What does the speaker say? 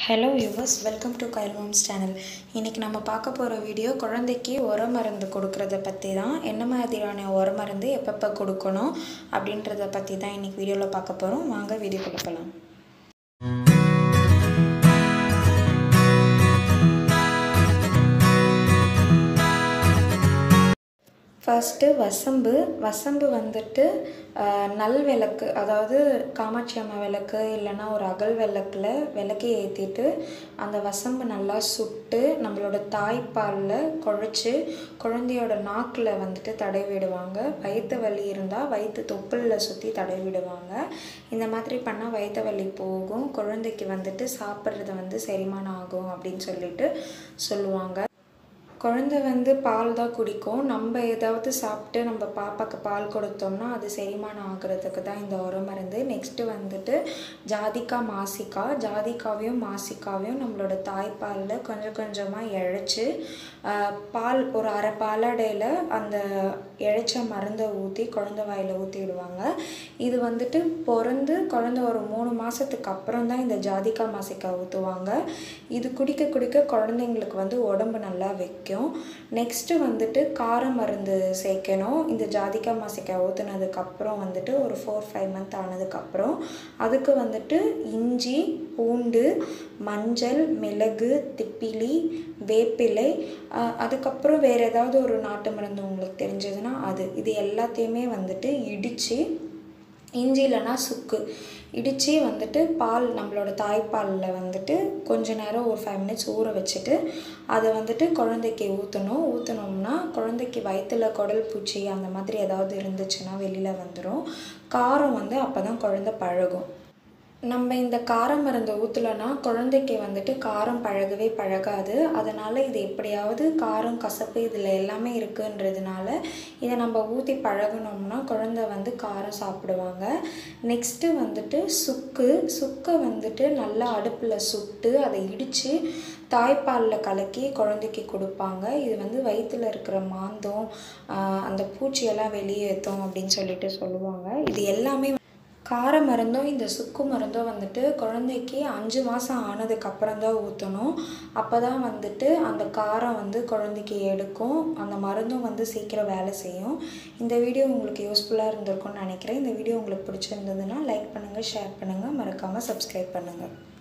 hello yours welcome to Kyle moms channel இன்றைக்கி நம்ம பார்க்க போகிற வீடியோ குழந்தைக்கு உர மருந்து கொடுக்கறத பற்றி தான் என்ன மாதிரியான உர மருந்து எப்பப்போ கொடுக்கணும் அப்படின்றத பற்றி தான் இன்றைக்கி வீடியோவில் பார்க்க போகிறோம் வாங்க வீடியோ கொடுக்கலாம் ஃபஸ்ட்டு வசம்பு வசம்பு வந்துட்டு ஆஹ், நல் விளக்கு அதாவது காமாட்சி அம்மா விளக்கு இல்லைன்னா ஒரு அகல் விளக்கில் விளக்கை ஏற்றிட்டு அந்த வசம்பு நல்லா சுட்டு நம்மளோட தாய்ப்பாலில் குழச்சி குழந்தையோட நாக்கில் வந்துட்டு தடவி விடுவாங்க வயிற்று வலி இருந்தால் வயிற்று தொப்புளில் சுற்றி தடவி விடுவாங்க இந்த மாதிரி பண்ணால் வயிற்று வலி போகும் குழந்தைக்கு வந்துட்டு சாப்பிட்றது வந்து செரிமானம் ஆகும் அப்படின்னு சொல்லிட்டு சொல்லுவாங்க குழந்தை வந்து பால் தான் குடிக்கும் நம்ம ஏதாவது சாப்பிட்டு நம்ம பாப்பாக்கு பால் கொடுத்தோம்னா அது செரிமானம் ஆகுறதுக்கு தான் இந்த உர மருந்து நெக்ஸ்ட்டு வந்துட்டு ஜாதிக்காய் மாசிக்காய் ஜாதிக்காவையும் மாசிக்காவையும் நம்மளோட தாய்ப்பாலில் கொஞ்சம் கொஞ்சமாக இழைச்சி ஆஹ், பால் ஒரு அரை பாலாடையில் அந்த இழைச்ச மருந்தை ஊற்றி குழந்தை வாயில் ஊற்றி விடுவாங்க இது வந்துட்டு பிறந்து குழந்தை ஒரு மூணு மாதத்துக்கு அப்புறம் தான் இந்த ஜாதிக்காய் மாசிக்காய் ஊற்றுவாங்க இது குடிக்க குடிக்க குழந்தைங்களுக்கு வந்து உடம்பு நல்லா வைக்கும் நெக்ஸ்ட்டு வந்துட்டு கார மருந்து சேர்க்கணும் இந்த ஜாதிக்காய் மாசிக்காய் ஊற்றுனதுக்கப்புறம் வந்துட்டு ஒரு ஃபோர் ஃபைவ் மந்த் ஆனதுக்கப்புறம் அதுக்கு வந்துட்டு இஞ்சி பூண்டு மஞ்சள் மிளகு திப்பிலி வேப்பிலை ஆஹ் அதுக்கப்புறம் வேறு ஏதாவது ஒரு நாட்டு மருந்து உங்களுக்கு தெரிஞ்சதுன்னா அது இது எல்லாத்தையுமே வந்துட்டு இடித்து இஞ்சி இல்லைன்னா சுக்கு இடித்து வந்துட்டு பால் நம்மளோட தாய்ப்பாலில் வந்துட்டு கொஞ்ச நேரம் ஒரு ஃபைவ் மினிட்ஸ் ஊற வச்சுட்டு அதை வந்துட்டு குழந்தைக்கு ஊற்றணும் ஊற்றினோம்னா குழந்தைக்கு வயிற்றில் குடல் பூச்சி அந்த மாதிரி ஏதாவது இருந்துச்சுன்னா வெளியில் வந்துடும் காரம் வந்து அப்போ தான் குழந்தை பழகும் நம்ம இந்த கார மருந்தை ஊற்றலைன்னா குழந்தைக்கு வந்துட்டு காரம் பழகவே பழகாது அதனால் இது எப்படியாவது காரம் கசப்பு இதில் எல்லாமே இருக்குன்றதுனால இதை நம்ம ஊற்றி பழகுனோம்னா குழந்தை வந்து காரம் சாப்பிடுவாங்க நெக்ஸ்ட்டு வந்துட்டு சுக்கு சுக்கை வந்துட்டு நல்லா அடுப்பில் சுட்டு அதை இடித்து தாய்ப்பாலில் கலக்கி குழந்தைக்கு கொடுப்பாங்க இது வந்து வயிற்றில் இருக்கிற மாந்தம் ஆஹ் அந்த பூச்சியெல்லாம் வெளியேற்றும் அப்படின்னு சொல்லிட்டு சொல்லுவாங்க இது எல்லாமே கார மருந்தும் இந்த சுக்கு மருந்தும் வந்துட்டு குழந்தைக்கு அஞ்சு மாதம் ஆனதுக்கப்புறம் தான் ஊற்றணும் அப்போ தான் வந்துட்டு அந்த காரம் வந்து குழந்தைக்கு எடுக்கும் அந்த மருந்தும் வந்து சீக்கிரம் வேலை செய்யும் இந்த வீடியோ உங்களுக்கு யூஸ்ஃபுல்லாக இருந்திருக்கும்னு நினைக்கிறேன் இந்த வீடியோ உங்களுக்கு பிடிச்சிருந்ததுன்னா லைக் பண்ணுங்கள் ஷேர் பண்ணுங்கள் மறக்காமல் சப்ஸ்கிரைப் பண்ணுங்கள்